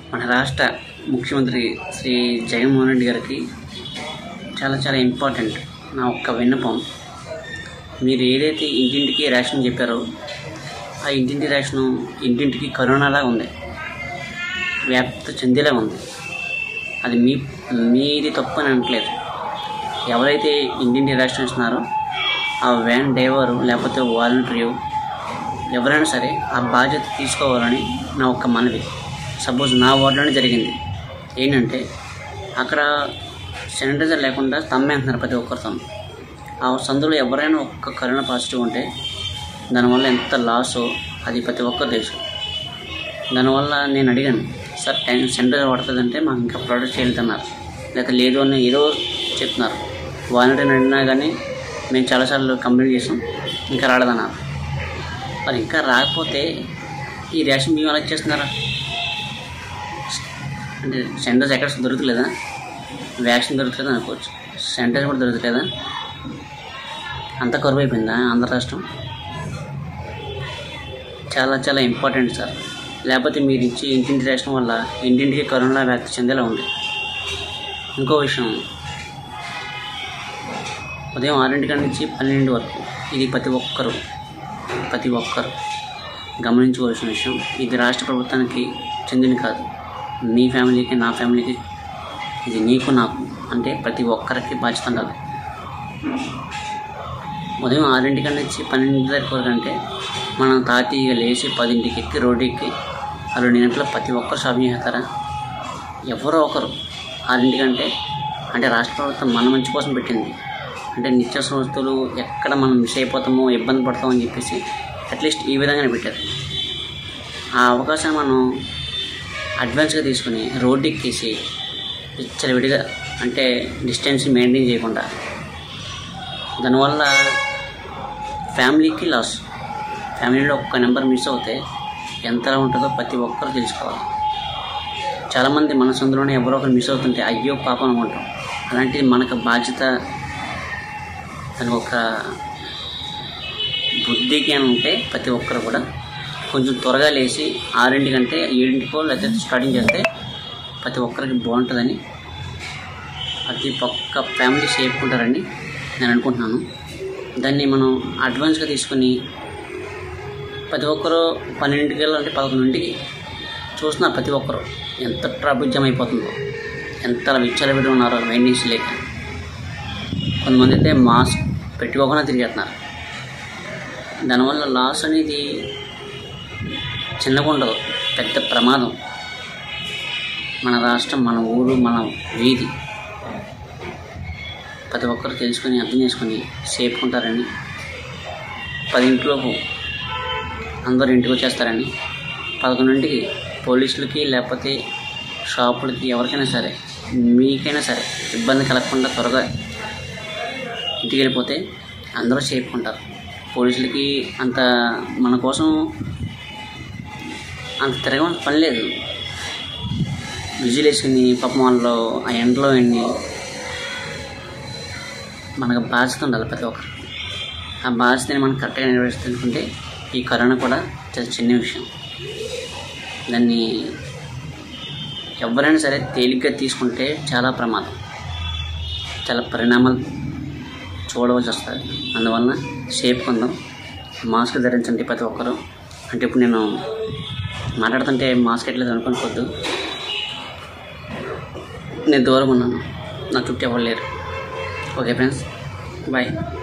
మన రాష్ట్ర ముఖ్యమంత్రి శ్రీ జగన్మోహన్ రెడ్డి గారికి చాలా చాలా ఇంపార్టెంట్ నా ఒక్క విన్నపం మీరు ఏదైతే ఇంటింటికి రేషన్ చెప్పారో ఆ ఇంటింటి రేషను ఇంటింటికి కరోనాలా ఉంది వ్యాప్తి చెందేలా ఉంది అది మీ మీది తప్పు అని అనట్లేదు ఎవరైతే ఇంటింటి రేషన్ ఇస్తున్నారో ఆ వ్యాన్ డ్రైవరు లేకపోతే వాలంటీరు ఎవరైనా సరే ఆ బాధ్యత తీసుకోవాలని నా ఒక్క మనవి సపోజ్ నా వార్డులోనే జరిగింది ఏంటంటే అక్కడ శానిటైజర్ లేకుండా తమ్మేస్తున్నారు ప్రతి ఒక్కరితో ఆ సందులో ఎవరైనా ఒక్క కరోనా పాజిటివ్ ఉంటే దానివల్ల ఎంత లాసో అది ప్రతి ఒక్కరు తెలుసు దానివల్ల నేను అడిగాను సార్ టైం శానిటైజర్ పడుతుందంటే మాకు ఇంకా ప్రొడక్ట్ చేయలేదన్నారు లేక లేదు అని ఏదో చెప్తున్నారు వాలంటీర్ని అడిగినా కానీ మేము చాలాసార్లు కంప్లైంట్ చేసాం ఇంకా రాలేదన్నారు మరి ఇంకా రాకపోతే ఈ రేషన్ బియ్యం ఎలా చేస్తున్నారా అంటే సెంటర్స్ ఎక్కడ దొరకలేదా వ్యాక్సిన్ దొరకలేదు అనుకోవచ్చు సెంటర్స్ కూడా దొరకలేదా అంత కరువు అయిపోయిందా ఆంధ్ర రాష్ట్రం చాలా చాలా ఇంపార్టెంట్ సార్ లేకపోతే మీరు ఇచ్చి ఇంటింటి రేషన్ వల్ల ఇంటింటికి కరోనా వ్యాప్తి చెందేలా ఉంది ఇంకో విషయం ఉదయం ఆరింటి కాడి నుంచి పన్నెండు వరకు ఇది ప్రతి ఒక్కరు ప్రతి ఒక్కరు గమనించుకోవాల్సిన విషయం ఇది రాష్ట్ర ప్రభుత్వానికి చెందింది కాదు మీ ఫ్యామిలీకి నా ఫ్యామిలీకి ఇది నీకు నాకు అంటే ప్రతి ఒక్కరికి బాధ్యత ఉండాలి ఉదయం ఆరింటి కాడి నుంచి పన్నెండింటి వరకు వరకు అంటే మనం తాతీగా లేచి పదింటికి ఎక్కి రోడ్డుకి ఆ రెండు గంటల ప్రతి ఒక్కరు షాపింగ్ చేస్తారా ఎవరో ఒకరు ఆరింటికంటే అంటే రాష్ట్ర ప్రభుత్వం మన మంచి కోసం పెట్టింది అంటే నిత్యావసర వస్తువులు ఎక్కడ మనం మిస్ అయిపోతామో ఇబ్బంది పడతామని చెప్పేసి అట్లీస్ట్ ఈ విధంగానే పెట్టారు ఆ అవకాశాన్ని మనం అడ్వాన్స్గా తీసుకుని రోడ్డు ఎక్కేసి విచ్చలవిడిగా అంటే డిస్టెన్స్ మెయింటైన్ చేయకుండా దానివల్ల ఫ్యామిలీకి లాస్ ఫ్యామిలీలో ఒక్క నెంబర్ మిస్ అవుతే ఎంతలా ఉంటుందో ప్రతి ఒక్కరు తెలుసుకోవాలి చాలామంది మన సొంతలోనే ఎవరో ఒకరు మిస్ అవుతుంటే అయ్యో పాపం అనుకుంటాం అలాంటిది మనకు బాధ్యత దానికి ఒక బుద్ధికి అని ఉంటే ప్రతి ఒక్కరు కూడా కొంచెం త్వరగా లేచి ఆరింటి కంటే ఏడింటికో లేకపోతే స్టార్టింగ్ చేస్తే ప్రతి ఒక్కరికి బాగుంటుందని ప్రతి ఒక్క ఫ్యామిలీ సేఫ్ ఉంటారని నేను అనుకుంటున్నాను దాన్ని మనం అడ్వాన్స్గా తీసుకుని ప్రతి ఒక్కరు పన్నెండింటికి వెళ్ళాలంటే పదకొండింటికి చూస్తున్నారు ప్రతి ఒక్కరు ఎంత ట్రాఫిక్ జామ్ అయిపోతుందో ఎంత విచ్చలవిడి ఉన్నారో మెయింటెన్స్ లేక కొంతమంది అయితే మాస్క్ పెట్టుకోకుండా తిరిగేస్తున్నారు దానివల్ల లాస్ అనేది చిన్నగా ఉండదు పెద్ద ప్రమాదం మన రాష్ట్రం మన ఊరు మన వీధి ప్రతి ఒక్కరు తెలుసుకొని అర్థం చేసుకొని సేఫ్గా ఉంటారని పదింటిలోపు అందరూ ఇంటికి వచ్చేస్తారని పదకొండింటికి పోలీసులకి లేకపోతే షాపులకి ఎవరికైనా సరే మీకైనా సరే ఇబ్బంది కలగకుండా త్వరగా ఇంటికి వెళ్ళిపోతే అందరూ సేఫ్గా ఉంటారు పోలీసులకి అంత మన కోసం అంత తిరగని పని లేదు విజిల్ వేసుకుని పాపం వాళ్ళు ఆ ఎండలో ఎన్ని మనకు బాధ్యత ఉండాలి ప్రతి ఒక్కరు ఆ బాధ్యతని మనం కరెక్ట్గా నిర్వహిస్తుంటే ఈ కరోనా కూడా చాలా చిన్న విషయం దాన్ని ఎవరైనా సరే తేలిగ్గా తీసుకుంటే చాలా ప్రమాదం చాలా పరిణామాలు చూడవలసి వస్తుంది అందువలన సేఫ్ ఉందాం మాస్క్ ధరించండి ప్రతి ఒక్కరు అంటే ఇప్పుడు నేను మాట్లాడుతుంటే మాస్క్ ఎట్లేదు అనుకోకపోద్దు నేను దూరం ఉన్నాను నా చుట్టూ ఎవరు లేరు ఓకే ఫ్రెండ్స్ బాయ్